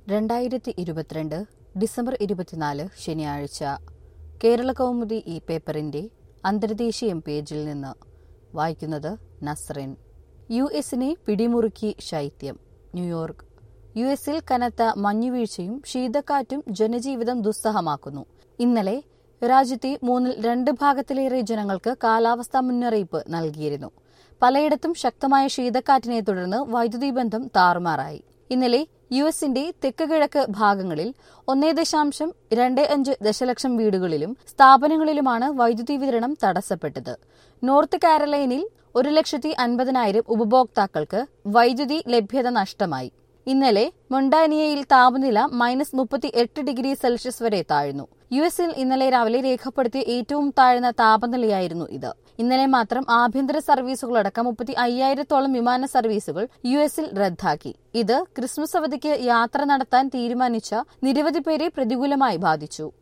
രണ്ടായിരത്തി ഇരുപത്തിരണ്ട് ഡിസംബർ ഇരുപത്തിനാല് ശനിയാഴ്ച കേരള കൗമുദി ഈ പേപ്പറിന്റെ അന്തർദേശീയം പേജിൽ നിന്ന് വായിക്കുന്നത് നസ്റിൻ യു എസിനെ പിടിമുറുക്കി ശൈത്യം ന്യൂയോർക്ക് യു എസിൽ കനത്ത മഞ്ഞുവീഴ്ചയും ശീതക്കാറ്റും ജനജീവിതം ദുസ്സഹമാക്കുന്നു ഇന്നലെ രാജ്യത്തെ മൂന്നിൽ രണ്ട് ഭാഗത്തിലേറെ ജനങ്ങൾക്ക് കാലാവസ്ഥാ മുന്നറിയിപ്പ് നൽകിയിരുന്നു പലയിടത്തും ശക്തമായ ശീതക്കാറ്റിനെ തുടർന്ന് വൈദ്യുതി ബന്ധം താറുമാറായി ഇന്നലെ യു എസിന്റെ തെക്ക് കിഴക്ക് ഭാഗങ്ങളിൽ ഒന്നേ ദശാംശം രണ്ട് അഞ്ച് ദശലക്ഷം വീടുകളിലും സ്ഥാപനങ്ങളിലുമാണ് വൈദ്യുതി വിതരണം തടസ്സപ്പെട്ടത് നോർത്ത് കാരലൈനിൽ ഒരു ലക്ഷത്തി അൻപതിനായിരം ഉപഭോക്താക്കൾക്ക് വൈദ്യുതി ലഭ്യത നഷ്ടമായി ഇന്നലെ മൊണ്ടാനിയയിൽ താപനില മൈനസ് മുപ്പത്തി എട്ട് ഡിഗ്രി സെൽഷ്യസ് വരെ താഴ്ന്നു യു എസിൽ ഇന്നലെ രാവിലെ രേഖപ്പെടുത്തിയ ഏറ്റവും താഴ്ന്ന താപനിലയായിരുന്നു ഇത് ഇന്നലെ മാത്രം ആഭ്യന്തര സർവീസുകളടക്കം മുപ്പത്തി അയ്യായിരത്തോളം വിമാന സർവീസുകൾ യു എസിൽ റദ്ദാക്കി ഇത് ക്രിസ്മസ് അവധിക്ക് യാത്ര നടത്താൻ തീരുമാനിച്ച നിരവധി പേരെ പ്രതികൂലമായി ബാധിച്ചു